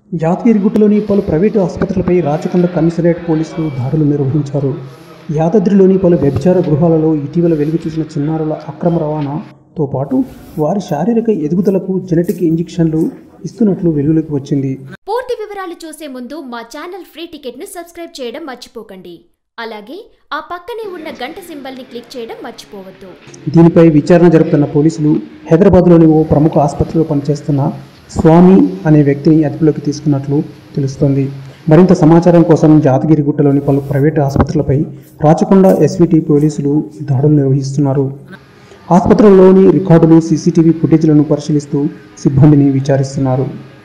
యాదగిరిగుట్టలోని పలు private ఆసుపత్రులపై Rachakonda commissionerate పోలీసులు దాడులు నిర్వహించారు యాదాద్రిలోని పలు వ్యభిచార గృహాలలో ఇటీవల వెలుగు చూసిన చిన్నారుల అక్రమ రవాణాతో పాటు వారి శారీరక ఎదుగుదలకు జెనెటిక్ ఇంజెక్షన్లు ఇస్తున్నట్లు వెలుగులోకి వచ్చింది పూర్తి వివరాలు చూసే ముందు మా ఛానల్ ఫ్రీ టికెట్ను సబ్స్క్రైబ్ చేయడం మర్చిపోకండి అలాగే ఆ పక్కనే ఉన్న గంట సింబల్ని క్లిక్ చేయడం మర్చిపోవద్దు దీనిపై విచారణ జరుపుతున్న పోలీసులు హైదరాబాద్లోని ఓ ప్రముఖ ఆసుపత్రిలో పనిచేస్తున్న స్వామి అనే వ్యక్తిని అదుపులోకి తీసుకున్నట్లు తెలుస్తోంది మరింత సమాచారం కోసం యాదగిరిగుట్టలోని పలు ప్రైవేటు ఆసుపత్రులపై రాచకొండ ఎస్విటి పోలీసులు దాడులు నిర్వహిస్తున్నారు ఆసుపత్రుల్లోని రికార్డులు సీసీటీవీ ఫుటేజ్లను పరిశీలిస్తూ సిబ్బందిని విచారిస్తున్నారు